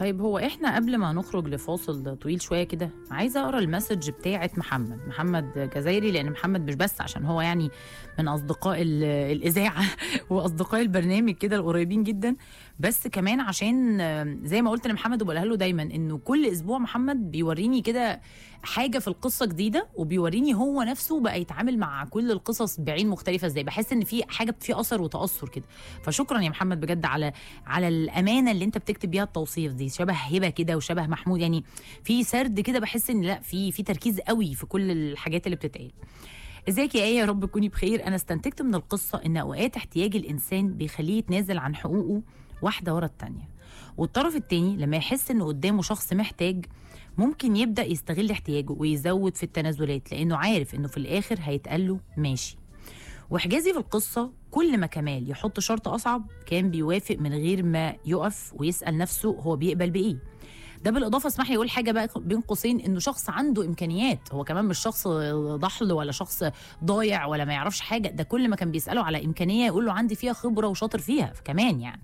طيب هو احنا قبل ما نخرج لفاصل طويل شويه كده عايزه اقرا المسج بتاعه محمد محمد جزايري لان محمد مش بس عشان هو يعني من اصدقاء ال- الاذاعه واصدقاء البرنامج كده القريبين جدا بس كمان عشان آه، زي ما قلت لمحمد وبقولها له دايما انه كل اسبوع محمد بيوريني كده حاجه في القصه جديده وبيوريني هو نفسه بقى يتعامل مع كل القصص بعين مختلفه ازاي بحس ان في حاجه في اثر وتاثر كده فشكرا يا محمد بجد على على الامانه اللي انت بتكتب بيها التوصيف دي شبه هبه كده وشبه محمود يعني في سرد كده بحس ان لا في في تركيز قوي في كل الحاجات اللي بتتقال ازيك يا ايه يا رب تكوني بخير انا استنتجت من القصه ان اوقات احتياج الانسان بيخليه يتنازل عن حقوقه واحده ورا التانيه والطرف التاني لما يحس ان قدامه شخص محتاج ممكن يبدا يستغل احتياجه ويزود في التنازلات لانه عارف انه في الاخر هيتقال له ماشي وحجازي في القصة كل ما كمال يحط شرط أصعب كان بيوافق من غير ما يقف ويسأل نفسه هو بيقبل بإيه ده بالإضافة اسمح لي أقول حاجة بقى بين قوسين إنه شخص عنده إمكانيات هو كمان مش شخص ضحل ولا شخص ضايع ولا ما يعرفش حاجة ده كل ما كان بيسأله على إمكانية يقول له عندي فيها خبرة وشاطر فيها كمان يعني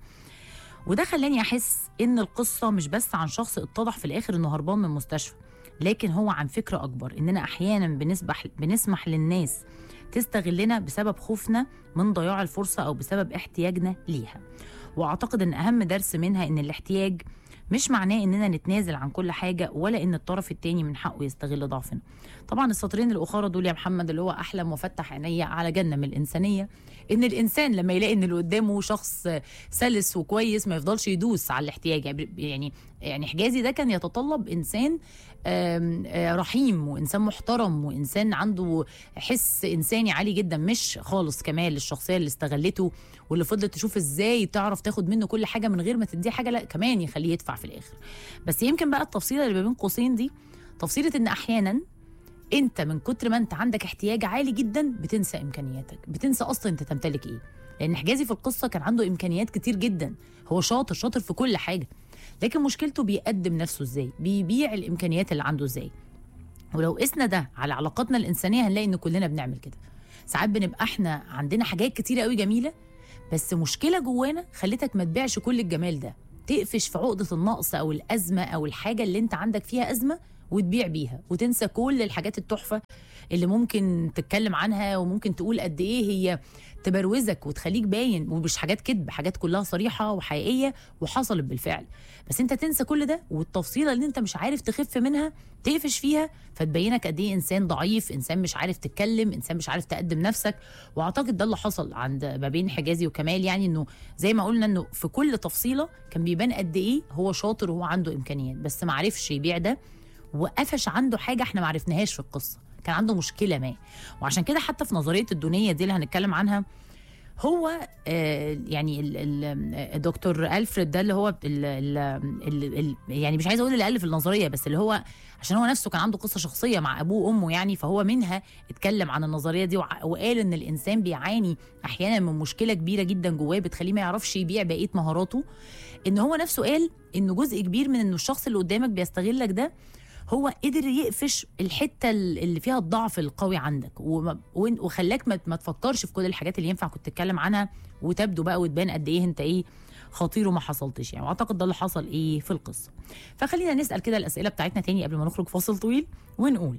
وده خلاني أحس إن القصة مش بس عن شخص اتضح في الآخر إنه هربان من مستشفى لكن هو عن فكرة أكبر إننا أحيانا بنسبح بنسمح للناس تستغلنا بسبب خوفنا من ضياع الفرصة أو بسبب احتياجنا ليها وأعتقد أن أهم درس منها أن الاحتياج مش معناه اننا نتنازل عن كل حاجه ولا ان الطرف التاني من حقه يستغل ضعفنا طبعا السطرين الاخرى دول يا محمد اللي هو احلم وفتح عينيا على جنه من الانسانيه ان الانسان لما يلاقي ان اللي قدامه شخص سلس وكويس ما يفضلش يدوس على الاحتياج يعني يعني حجازي ده كان يتطلب انسان آم، آه، رحيم وانسان محترم وانسان عنده حس انساني عالي جدا مش خالص كمال الشخصيه اللي استغلته واللي فضلت تشوف ازاي تعرف تاخد منه كل حاجه من غير ما تديه حاجه لا كمان يخليه يدفع في الاخر بس يمكن بقى التفصيله اللي ما بين قوسين دي تفصيله ان احيانا انت من كتر ما انت عندك احتياج عالي جدا بتنسى امكانياتك بتنسى اصلا انت تمتلك ايه لان حجازي في القصه كان عنده امكانيات كتير جدا هو شاطر شاطر في كل حاجه لكن مشكلته بيقدم نفسه ازاي بيبيع الامكانيات اللي عنده ازاي ولو قسنا ده على علاقاتنا الانسانيه هنلاقي ان كلنا بنعمل كده ساعات بنبقى احنا عندنا حاجات كتيره قوي جميله بس مشكله جوانا خلتك ما تبيعش كل الجمال ده تقفش في عقده النقص او الازمه او الحاجه اللي انت عندك فيها ازمه وتبيع بيها وتنسى كل الحاجات التحفه اللي ممكن تتكلم عنها وممكن تقول قد ايه هي تبروزك وتخليك باين ومش حاجات كذب حاجات كلها صريحه وحقيقيه وحصلت بالفعل بس انت تنسى كل ده والتفصيله اللي انت مش عارف تخف منها تقفش فيها فتبينك قد ايه انسان ضعيف انسان مش عارف تتكلم انسان مش عارف تقدم نفسك واعتقد ده اللي حصل عند ما بين حجازي وكمال يعني انه زي ما قلنا انه في كل تفصيله كان بيبان قد ايه هو شاطر وهو عنده امكانيات بس ما عرفش يبيع ده وقفش عنده حاجه احنا ما عرفناهاش في القصه كان عنده مشكله ما وعشان كده حتى في نظريه الدونيه دي اللي هنتكلم عنها هو آه يعني ال- ال- الدكتور الفريد ده اللي هو ال ال ال ال يعني مش عايزه اقول اللي الف النظريه بس اللي هو عشان هو نفسه كان عنده قصه شخصيه مع ابوه وامه يعني فهو منها اتكلم عن النظريه دي وع- وقال ان الانسان بيعاني احيانا من مشكله كبيره جدا جواه بتخليه ما يعرفش يبيع بقيه مهاراته ان هو نفسه قال انه جزء كبير من انه الشخص اللي قدامك بيستغلك ده هو قدر يقفش الحته اللي فيها الضعف القوي عندك وما- وإن- وخلاك ما ما تفكرش في كل الحاجات اللي ينفع كنت تتكلم عنها وتبدو بقى وتبان قد ايه انت ايه خطير وما حصلتش يعني واعتقد ده اللي حصل ايه في القصه فخلينا نسال كده الاسئله بتاعتنا تاني قبل ما نخرج فاصل طويل ونقول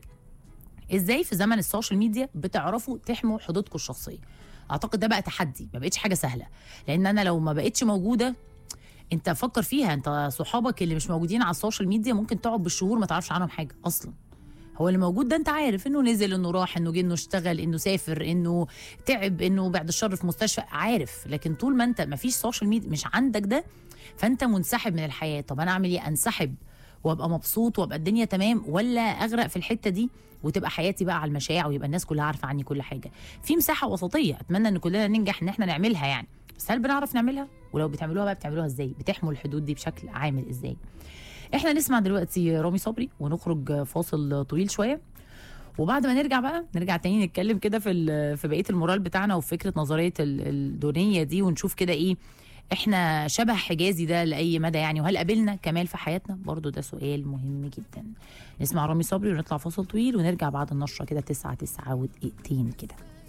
ازاي في زمن السوشيال ميديا بتعرفوا تحموا حدودكم الشخصيه اعتقد ده بقى تحدي ما بقتش حاجه سهله لان انا لو ما بقتش موجوده انت فكر فيها انت صحابك اللي مش موجودين على السوشيال ميديا ممكن تقعد بالشهور ما تعرفش عنهم حاجه اصلا هو اللي موجود ده انت عارف انه نزل انه راح انه جه انه اشتغل انه سافر انه تعب انه بعد الشر في مستشفى عارف لكن طول ما انت ما فيش سوشيال ميديا مش عندك ده فانت منسحب من الحياه طب انا اعمل ايه انسحب وابقى مبسوط وابقى الدنيا تمام ولا اغرق في الحته دي وتبقى حياتي بقى على المشاع ويبقى الناس كلها عارفه عني كل حاجه في مساحه وسطيه اتمنى ان كلنا ننجح ان احنا نعملها يعني بس هل بنعرف نعملها ولو بتعملوها بقى بتعملوها ازاي بتحموا الحدود دي بشكل عامل ازاي احنا نسمع دلوقتي رامي صبري ونخرج فاصل طويل شويه وبعد ما نرجع بقى نرجع تاني نتكلم كده في ال- في بقيه المورال بتاعنا وفي فكره نظريه ال- الدونيه دي ونشوف كده ايه احنا شبه حجازي ده لاي مدى يعني وهل قابلنا كمال في حياتنا برضو ده سؤال مهم جدا نسمع رامي صبري ونطلع فاصل طويل ونرجع بعد النشره كده تسعة تسعة ودقيقتين كده